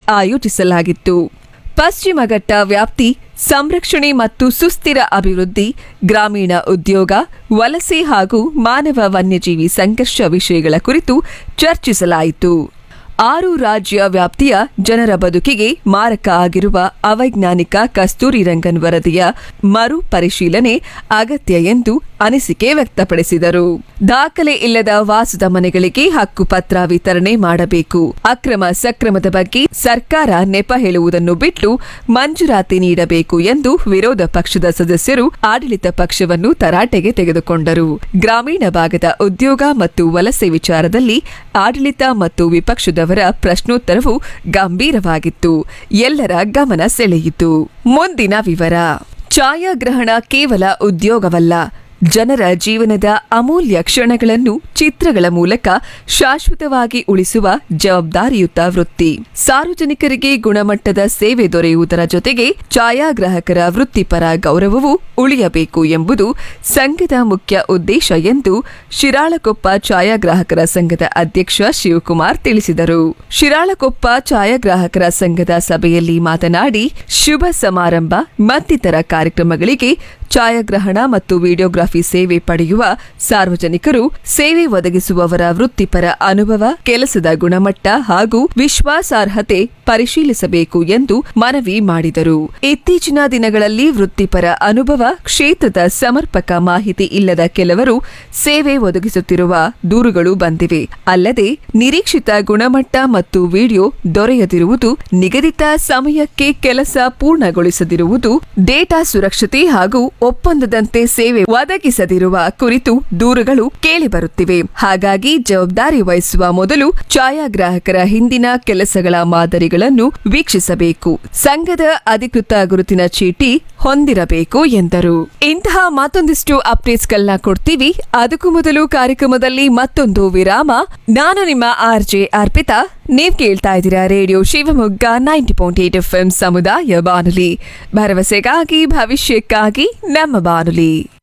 ಆಯೋಜಿಸಲಾಗಿತ್ತು ಪಶ್ಚಿಮ ಘಟ್ಟ ವ್ಯಾಪ್ತಿ ಸಂರಕ್ಷಣೆ ಮತ್ತು ಸುಸ್ಥಿರ ಅಭಿವೃದ್ಧಿ ಗ್ರಾಮೀಣ ಉದ್ಯೋಗ ವಲಸೆ ಹಾಗೂ ಮಾನವ ವನ್ಯಜೀವಿ ಸಂಘರ್ಷ ವಿಷಯಗಳ ಕುರಿತು ಚರ್ಚಿಸಲಾಯಿತು ಆರು ರಾಜ್ಯ ವ್ಯಾಪ್ತಿಯ ಜನರ ಬದುಕಿಗೆ ಮಾರಕ ಆಗಿರುವ ಅವೈಜ್ಞಾನಿಕ ಕಸ್ತೂರಿ ರಂಗನ್ ವರದಿಯ ಮರು ಪರಿಶೀಲನೆ ಅಗತ್ಯ ಎಂದು ಅನಿಸಿಕೆ ವ್ಯಕ್ತಪಡಿಸಿದರು ದಾಖಲೆ ಇಲ್ಲದ ವಾಸದ ಮನೆಗಳಿಗೆ ಹಕ್ಕುಪತ್ರ ವಿತರಣೆ ಮಾಡಬೇಕು ಅಕ್ರಮ ಸಕ್ರಮದ ಬಗ್ಗೆ ಸರ್ಕಾರ ನೆಪ ಹೇಳುವುದನ್ನು ಬಿಟ್ಟು ಮಂಜೂರಾತಿ ನೀಡಬೇಕು ಎಂದು ವಿರೋಧ ಪಕ್ಷದ ಸದಸ್ಯರು ಆಡಳಿತ ಪಕ್ಷವನ್ನು ತರಾಟೆಗೆ ತೆಗೆದುಕೊಂಡರು ಗ್ರಾಮೀಣ ಭಾಗದ ಉದ್ಯೋಗ ಮತ್ತು ವಲಸೆ ವಿಚಾರದಲ್ಲಿ ಆಡಳಿತ ಮತ್ತು ವಿಪಕ್ಷದವರ ಪ್ರಶ್ನೋತ್ತರವು ಗಂಭೀರವಾಗಿತ್ತು ಎಲ್ಲರ ಗಮನ ಸೆಳೆಯಿತು ಮುಂದಿನ ವಿವರ ಛಾಯಾಗ್ರಹಣ ಕೇವಲ ಉದ್ಯೋಗವಲ್ಲ ಜನರ ಜೀವನದ ಅಮೂಲ್ಯ ಕ್ಷಣಗಳನ್ನು ಚಿತ್ರಗಳ ಮೂಲಕ ಶಾಶ್ವತವಾಗಿ ಉಳಿಸುವ ಜವಾಬ್ದಾರಿಯುತ ವೃತ್ತಿ ಸಾರ್ವಜನಿಕರಿಗೆ ಗುಣಮಟ್ಟದ ಸೇವೆ ದೊರೆಯುವುದರ ಜೊತೆಗೆ ಛಾಯಾಗ್ರಾಹಕರ ವೃತ್ತಿಪರ ಗೌರವವೂ ಉಳಿಯಬೇಕು ಎಂಬುದು ಸಂಘದ ಮುಖ್ಯ ಉದ್ದೇಶ ಎಂದು ಶಿರಾಳಕೊಪ್ಪ ಛಾಯಾಗ್ರಾಹಕರ ಸಂಘದ ಅಧ್ಯಕ್ಷ ಶಿವಕುಮಾರ್ ತಿಳಿಸಿದರು ಶಿರಾಳಕೊಪ್ಪ ಛಾಯಾಗ್ರಾಹಕರ ಸಂಘದ ಸಭೆಯಲ್ಲಿ ಮಾತನಾಡಿ ಶುಭ ಸಮಾರಂಭ ಮತ್ತಿತರ ಕಾರ್ಯಕ್ರಮಗಳಿಗೆ ಛಾಯಾಗ್ರಹಣ ಮತ್ತು ವಿಡಿಯೋಗ್ರಫಿ ಸೇವೆ ಪಡೆಯುವ ಸಾರ್ವಜನಿಕರು ಸೇವೆ ಒದಗಿಸುವವರ ವೃತ್ತಿಪರ ಅನುಭವ ಕೆಲಸದ ಗುಣಮಟ್ಟ ಹಾಗೂ ವಿಶ್ವಾಸಾರ್ಹತೆ ಪರಿಶೀಲಿಸಬೇಕು ಎಂದು ಮನವಿ ಮಾಡಿದರು ಇತ್ತೀಚಿನ ದಿನಗಳಲ್ಲಿ ವೃತ್ತಿಪರ ಅನುಭವ ಕ್ಷೇತ್ರದ ಸಮರ್ಪಕ ಮಾಹಿತಿ ಇಲ್ಲದ ಕೆಲವರು ಸೇವೆ ಒದಗಿಸುತ್ತಿರುವ ದೂರುಗಳು ಬಂದಿವೆ ಅಲ್ಲದೆ ನಿರೀಕ್ಷಿತ ಗುಣಮಟ್ಟ ಮತ್ತು ವಿಡಿಯೋ ದೊರೆಯದಿರುವುದು ನಿಗದಿತ ಸಮಯಕ್ಕೆ ಕೆಲಸ ಪೂರ್ಣಗೊಳಿಸದಿರುವುದು ಡೇಟಾ ಸುರಕ್ಷತೆ ಹಾಗೂ ಒಪ್ಪಂದದಂತೆ ಸೇವೆ ಒದಗಿಸದಿರುವ ಕುರಿತು ದೂರುಗಳು ಕೇಳಿಬರುತ್ತಿವೆ ಹಾಗಾಗಿ ಜವಾಬ್ದಾರಿ ವಹಿಸುವ ಮೊದಲು ಛಾಯಾಗ್ರಾಹಕರ ಹಿಂದಿನ ಕೆಲಸಗಳ ಮಾದರಿಗಳನ್ನು ವೀಕ್ಷಿಸಬೇಕು ಸಂಘದ ಅಧಿಕೃತ ಗುರುತಿನ ಚೀಟಿ ಹೊಂದಿರಬೇಕು ಎಂದರು ಇಂತಹ ಮತ್ತೊಂದಿಷ್ಟು ಅಪ್ಡೇಟ್ಸ್ಗಳನ್ನ ಕೊಡ್ತೀವಿ ಅದಕ್ಕೂ ಮೊದಲು ಕಾರ್ಯಕ್ರಮದಲ್ಲಿ ಮತ್ತೊಂದು ವಿರಾಮ ನಾನು ನಿಮ್ಮ ಆರ್ ಜೆ ಅರ್ಪಿತಾ ನೀವ್ ಕೇಳ್ತಾ ಇದ್ದೀರಾ radio Shivamogga ninety point eight F ಸಮುದಾಯ ಬಾನುಲಿ ಭರವಸೆಗಾಗಿ ಭವಿಷ್ಯಕ್ಕಾಗಿ ನಮ್ಮ ಬಾನುಲಿ